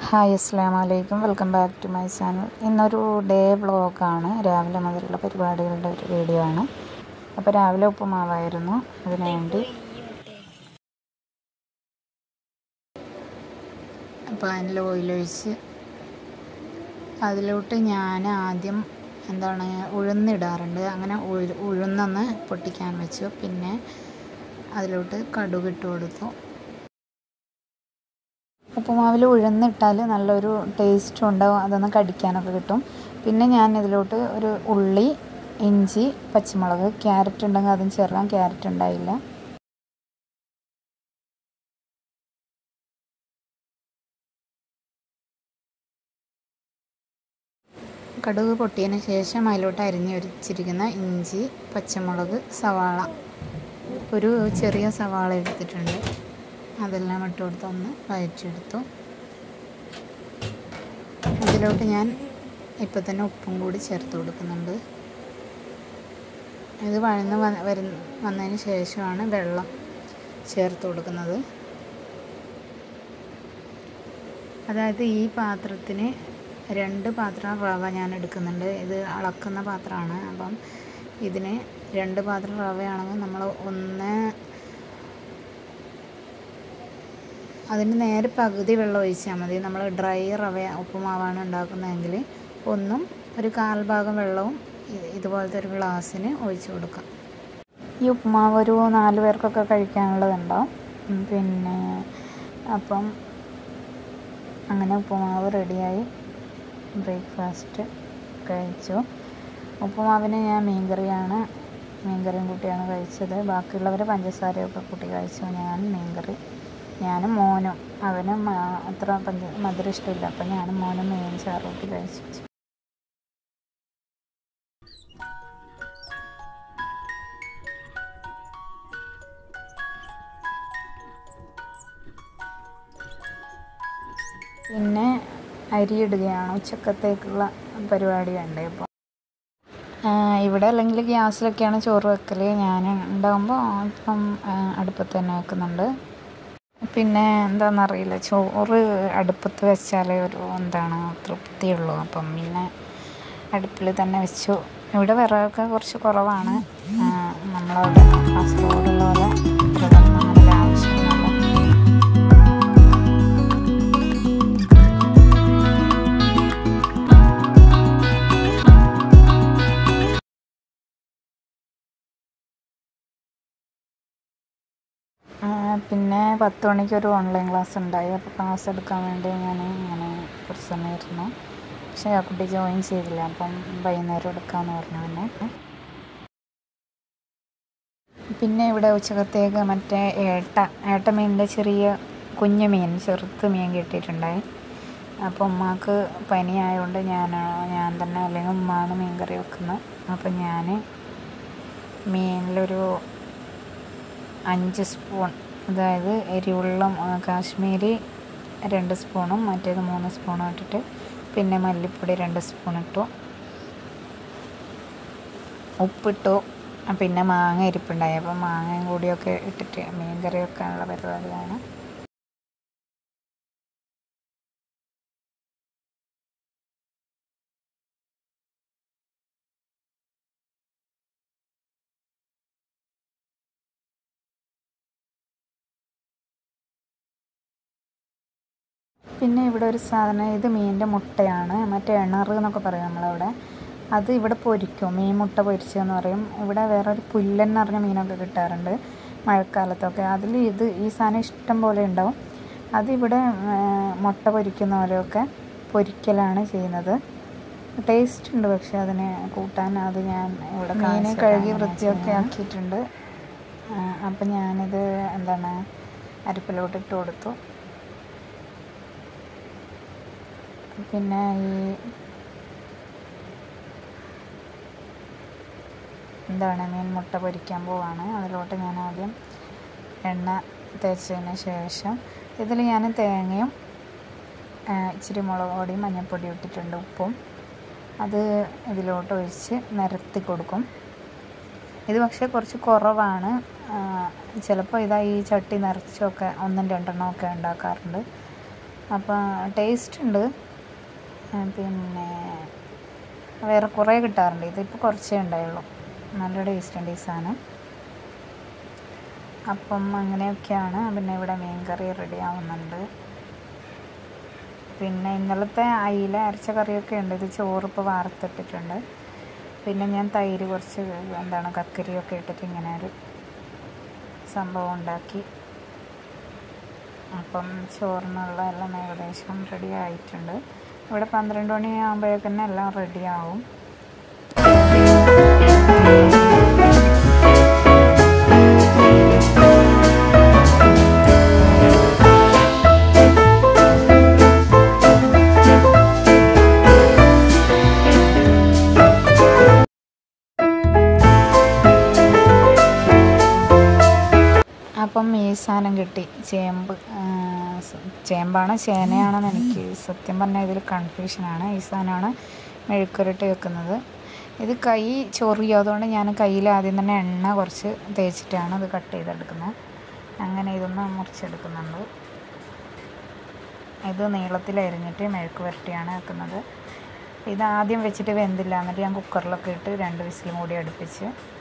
hi അസ്സാം വലൈക്കും welcome back to my channel ഇന്നൊരു ഡേ വ്ളോഗാണ് രാവിലെ മുതലുള്ള പരിപാടികളുടെ ഒരു വീഡിയോ ആണ് അപ്പോൾ രാവിലെ ഉപ്പുമാവായിരുന്നു അതിനു വേണ്ടി പാനിൽ ഓയിലൊഴിച്ച് അതിലോട്ട് ഞാൻ ആദ്യം എന്താണ് ഉഴുന്നിടാറുണ്ട് അങ്ങനെ ഉഴു ഉഴുന്നൊന്ന് പൊട്ടിക്കാൻ വെച്ചു പിന്നെ അതിലോട്ട് കടുക് ഇട്ട് കൊടുത്തു ഉപ്പുമാവിൽ ഉഴുന്നിട്ടാൽ നല്ലൊരു ടേസ്റ്റും ഉണ്ടാവും അതൊന്ന് കടിക്കാനൊക്കെ കിട്ടും പിന്നെ ഞാൻ ഇതിലോട്ട് ഒരു ഉള്ളി ഇഞ്ചി പച്ചമുളക് ക്യാരറ്റ് ഉണ്ടെങ്കിൽ അതും ചേർക്കാം ക്യാരറ്റ് ഉണ്ടായില്ല കടുക് പൊട്ടിയതിന് ശേഷം അതിലോട്ട് അരിഞ്ഞ് വെച്ചിരിക്കുന്ന ഇഞ്ചി പച്ചമുളക് സവാള ഒരു ചെറിയ സവാള എടുത്തിട്ടുണ്ട് അതെല്ലാം ഇട്ട് കൊടുത്ത് ഒന്ന് വഴറ്റിയെടുത്തു അതിലോട്ട് ഞാൻ ഇപ്പം തന്നെ ഉപ്പും കൂടി ചേർത്ത് കൊടുക്കുന്നുണ്ട് ഇത് വഴന്ന് വരുന്ന വന്നതിന് ശേഷമാണ് വെള്ളം ചേർത്ത് കൊടുക്കുന്നത് അതായത് ഈ പാത്രത്തിന് രണ്ട് പാത്രം റവ ഞാൻ എടുക്കുന്നുണ്ട് ഇത് അളക്കുന്ന പാത്രമാണ് അപ്പം ഇതിന് രണ്ട് പാത്രം റവയാണെങ്കിൽ നമ്മൾ ഒന്ന് അതിന് നേരെ പകുതി വെള്ളം ഒഴിച്ചാൽ മതി നമ്മൾ ഡ്രൈ റവ ഉപ്പുമാവാണ് ഉണ്ടാക്കുന്നതെങ്കിൽ ഒന്നും ഒരു കാൽ ഭാഗം വെള്ളവും ഇതുപോലത്തെ ഒരു ഗ്ലാസ്സിന് ഒഴിച്ചു കൊടുക്കാം ഈ ഉപ്പുമാവ് ഒരു നാല് പേർക്കൊക്കെ കഴിക്കാനുള്ളതുണ്ടാവും പിന്നെ അപ്പം അങ്ങനെ ഉപ്പുമാവ് റെഡിയായി ബ്രേക്ക്ഫാസ്റ്റ് കഴിച്ചു ഉപ്പുമാവിന് ഞാൻ മീൻകറിയാണ് മീൻകറിയും കൂട്ടിയാണ് കഴിച്ചത് ബാക്കിയുള്ളവർ പഞ്ചസാരയൊക്കെ കൂട്ടി കഴിച്ചു ഞാൻ മീൻകറി ഞാനും മോനും അവനും അത്ര പഞ്ച മധുരം ഇഷ്ടമില്ല അപ്പം ഞാനും മോനും മീൻ ചാറൂട്ടി കഴിച്ചു പിന്നെ അരിയിടുകയാണ് ഉച്ചക്കത്തേക്കുള്ള പരിപാടി വേണ്ടേ ഇപ്പോൾ ഇവിടെ അല്ലെങ്കിൽ ഗ്യാസിലൊക്കെയാണ് ചോറ് വെക്കൽ ഞാൻ ഉണ്ടാകുമ്പോൾ ഇപ്പം അടുപ്പത്ത് തന്നെ വെക്കുന്നുണ്ട് പിന്നെ എന്താണെന്നറിയില്ല ചോറ് അടുപ്പത്ത് വെച്ചാലേ ഒരു എന്താണ് തൃപ്തിയുള്ളൂ അപ്പം പിന്നെ അടുപ്പിൽ തന്നെ വെച്ചു ഇവിടെ വിറകൊക്കെ കുറച്ച് കുറവാണ് നമ്മളവിടെ കാസർഗോഡുള്ള പോലെ വിറകൊന്നും അങ്ങനെ ആവശ്യമില്ല പിന്നെ പത്ത് മണിക്ക് ഒരു ഓൺലൈൻ ക്ലാസ് ഉണ്ടായി അപ്പോൾ ക്ലാസ് എടുക്കാൻ വേണ്ടി ഞാൻ ഇങ്ങനെ കുറച്ച് സമയം ഇരുന്നു പക്ഷേ ആ കുട്ടി ജോയിൻ ചെയ്തില്ല അപ്പം വൈകുന്നേരം എടുക്കാമെന്ന് പറഞ്ഞു പിന്നെ പിന്നെ ഇവിടെ ഉച്ചക്കത്തേക്ക് മറ്റേ ഏട്ട ഏട്ട മീനിൻ്റെ ചെറിയ കുഞ്ഞു മീൻ ചെറുത്ത് മീൻ കിട്ടിയിട്ടുണ്ടായി അപ്പോൾ ഉമ്മാക്ക് പനി ആയതുകൊണ്ട് ഞാൻ ഞാൻ തന്നെ അല്ലെങ്കിൽ ഉമ്മാണ് മീൻ കറി വെക്കുന്നത് അപ്പം ഞാൻ മീനിലൊരു അഞ്ച് സ്പൂൺ അതായത് എരിവുള്ള കാശ്മീരി രണ്ട് സ്പൂണും മറ്റേത് മൂന്ന് സ്പൂണും ഇട്ടിട്ട് പിന്നെ മല്ലിപ്പൊടി രണ്ട് സ്പൂൺ ഇട്ടു ഉപ്പിട്ടു പിന്നെ മാങ്ങ ഇരിപ്പുണ്ടായി അപ്പോൾ മാങ്ങയും കൂടിയൊക്കെ ഇട്ടിട്ട് മീൻ കറി വെക്കാനുള്ള പരിപാടിയാണ് പിന്നെ ഇവിടെ ഒരു സാധനം ഇത് മീനിൻ്റെ മുട്ടയാണ് മറ്റേ എണറ് എന്നൊക്കെ പറയും നമ്മളവിടെ അത് ഇവിടെ പൊരിക്കും മീൻ മുട്ട പൊരിച്ചതെന്ന് പറയും ഇവിടെ വേറൊരു പുല്ലൻ എന്ന് പറഞ്ഞ മീനൊക്കെ കിട്ടാറുണ്ട് മഴക്കാലത്തൊക്കെ അതിൽ ഇത് ഈ സാധനം ഇഷ്ടം പോലെ ഉണ്ടാവും അതിവിടെ മുട്ട പൊരിക്കുന്ന പോലെയൊക്കെ പൊരിക്കലാണ് ചെയ്യുന്നത് ടേസ്റ്റ് ഉണ്ട് പക്ഷെ അതിന് കൂട്ടാൻ അത് ഞാൻ ഇവിടെ മീൻ കഴുകി വൃത്തിയൊക്കെ ആക്കിയിട്ടുണ്ട് അപ്പം ഞാനിത് എന്താണ് അരിപ്പിലോട്ട് ഇട്ട് കൊടുത്തു പിന്നെ ഈ എന്താണ് മീൻ മുട്ട പൊരിക്കാൻ പോവാണ് അതിലോട്ട് ഞാൻ ആദ്യം എണ്ണ തേച്ചതിന് ശേഷം ഇതിൽ ഞാൻ തേങ്ങയും ഇച്ചിരി മുളക് പൊടിയും മഞ്ഞൾപ്പൊടിയും ഇട്ടിട്ടുണ്ട് ഉപ്പും അത് ഇതിലോട്ട് ഒഴിച്ച് നിരത്തി കൊടുക്കും ഇത് പക്ഷേ കുറച്ച് കുറവാണ് ചിലപ്പോൾ ഇതാ ഈ ചട്ടി നിറച്ചൊക്കെ ഒന്നും രണ്ടെണ്ണമൊക്കെ ഉണ്ടാക്കാറുണ്ട് അപ്പോൾ ടേസ്റ്റ് ഉണ്ട് ആ, പിന്നെ വേറെ കുറേ കിട്ടാറുണ്ട് ഇതിപ്പോൾ കുറച്ചേ ഉണ്ടായുള്ളൂ നല്ല ടേസ്റ്റ് ഉണ്ട് ഈ സാധനം അപ്പം അങ്ങനെയൊക്കെയാണ് പിന്നെ ഇവിടെ മീൻ കറി റെഡി ആവുന്നുണ്ട് പിന്നെ ഇന്നലത്തെ അയില അരച്ച കറിയൊക്കെ ഉണ്ട് ഇത് ചോറ് ഇപ്പോൾ വാർത്തിട്ടിട്ടുണ്ട് പിന്നെ ഞാൻ തൈര് കുറച്ച് എന്താണ് കക്കരിയൊക്കെ ഇട്ടിട്ട് ഇങ്ങനെ ഒരു സംഭവം ഉണ്ടാക്കി അപ്പം ചോറിനുള്ള എല്ലാം ഏകദേശം റെഡി ആയിട്ടുണ്ട് ഇവിടെ പന്ത്രണ്ട് മണി ആകുമ്പോഴേക്കും എല്ലാം റെഡി ആവും അപ്പം ഈ സാധനം കിട്ടി ചേമ്പ് ആ, സ- ചേമ്പാണ് ചേനയാണെന്ന് എനിക്ക് സത്യം പറഞ്ഞാൽ ഇതിൽ കൺഫ്യൂഷനാണ് ഈ സാധനമാണ് മെഴുക്കുരട്ടി വെക്കുന്നത് ഇത് കൈ ചൊറിയും അതുകൊണ്ട് ഞാൻ കയ്യിൽ ആദ്യം തന്നെ എണ്ണ കുറച്ച് തേച്ചിട്ടാണ് ഇത് കട്ട് ചെയ്തെടുക്കുന്നത് അങ്ങനെ ഇതൊന്ന് മുറിച്ചെടുക്കുന്നുണ്ട് ഇത് നീളത്തിൽ അരിഞ്ഞിട്ട് മെഴുക്ക് പുരട്ടിയാണ് വെക്കുന്നത് ഇത് ആദ്യം വെച്ചിട്ട് വെന്തില്ല എന്നിട്ട് ഞാൻ കുക്കറിലൊക്കെ ഇട്ട് രണ്ട് വിസിലും കൂടി അടുപ്പിച്ച്